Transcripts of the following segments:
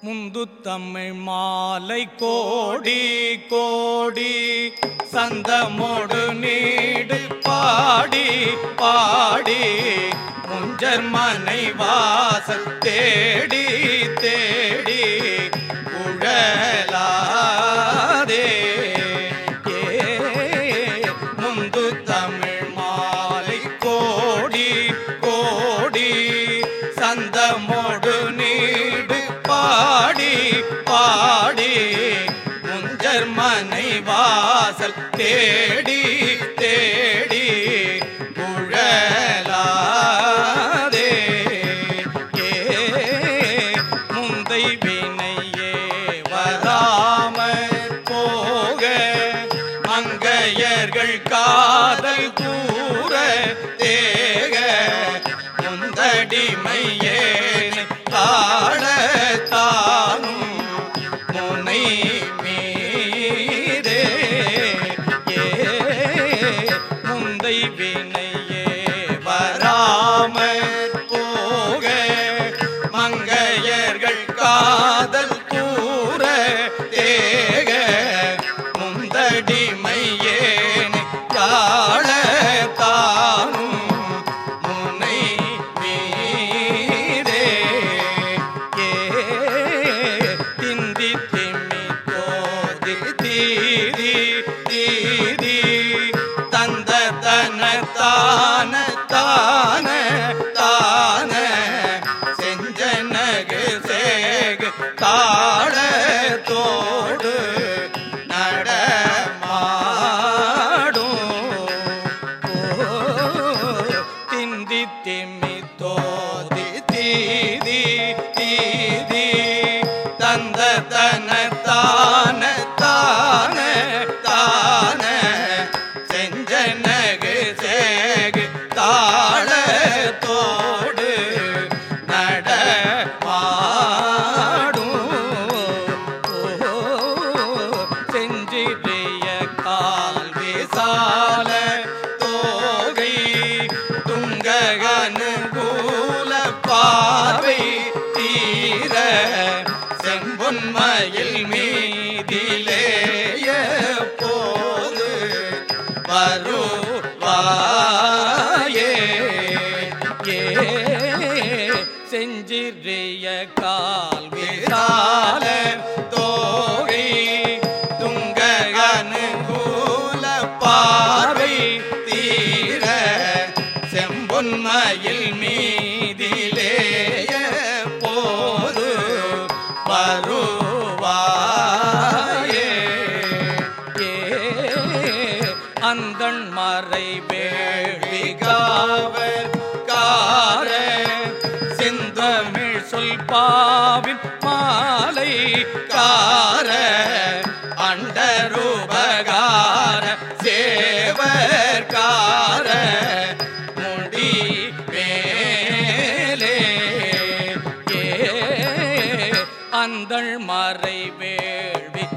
முந்து தமிழ் மாலை கோடி கோடி சந்தமோடு நீடு பாடி பாடி முஞ்சர் மனை வாசல் தேடி தேடி உழலாதே ஏ முந்து தமிழ் மாலை கோடி கோடி சந்தமோடு நீடு பாடி பாடி முஞ்சர் மனை வாசல் தேடி தேடி உழலாதே ஏ முந்தை வினையே வராமற் போக மங்கையர்கள் காதல் கூற தேக முந்தடிமையே காடத்தானும் முனை மீதே ஏ முந்தை வினையே வராமற் போக மங்கையர்கள் காதல் கூற தேக முந்தடிமையேன் காளத்தானும் முனை மீதே ஏ திந்தி திம்மி தோதி தீதி தீதி தந்த தன தான தான தான செஞ்சனகு சேகு தாளத்தோடு நடமாடும் திந்தி திம்மி தோதி தீதி தீதி தந்த தன தான தான தான செஞ்சனகு சேகு தாளத்தோடு நடமாடும் செஞ்சிறிய கால் விசால தோகை துங்க அனுகூல பார்வை தீர செம்பொன்மயில் மீதிலேய போது வருவாயே ஏ செஞ்சிறிய கால் விசால தோகை துங்க அனுகூல பார்வை தீர செம்பொன்மயில் மீதிலேய போது வருவாயே ஏ அந்தண் மறை வேள்விகாவர் கார செந்தமிழ் சொல் பாவின் மாலை கார அண்டரூபகார சேவர்கார முடி மேலே ஏ அந்தள் மறை வேள்வி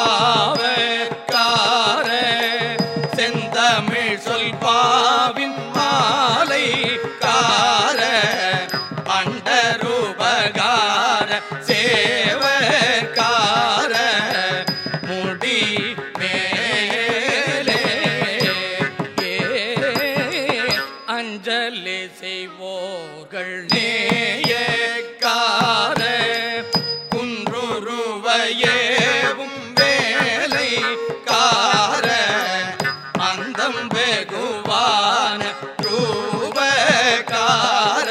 காவற்கார செந்தமிழ் சொல் பாவின் மாலை கார அண்டரூபகார சேவற்கார முடி மேலே ஏ அஞ்சலி செய்வோர்கள் நேயக்கார குன்றுருவையேவும் வேலை கார அந்தம் வெகுவான ரூபகார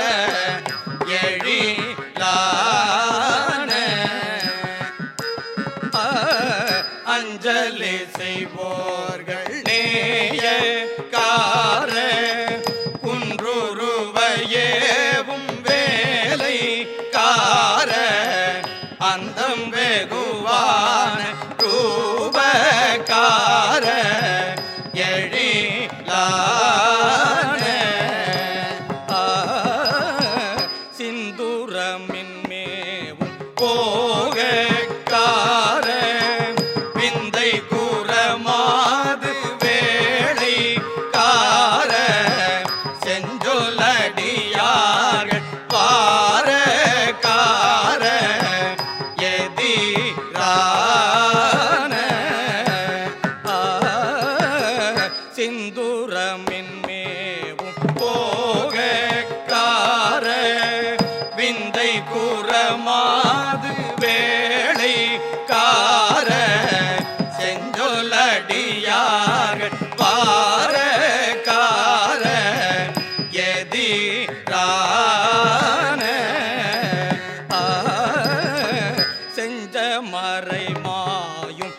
எழிலான அஞ்சலி செய்வோர்கள் நேய கார குன்றுருவையேவும் வேலை கார அந்தம் வெகுவான ரூபகார எழிலான சிந்துரமின் மேவும் போகக்கார விந்தை கூறமாது வேளை கார செஞ்சொலடியார்கள் பார கார ஏ கூறமாது வேளை கார செஞ்சொலடியார்கள் பார கார எதிரான ஆ, செஞ்ச மறை மாயும்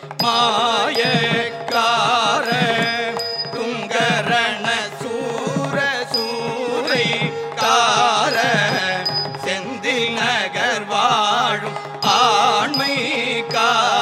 மாயக்கார துங்கரண சூர சூரை கார செந்தில் நகர் வாழும் ஆண்மை கார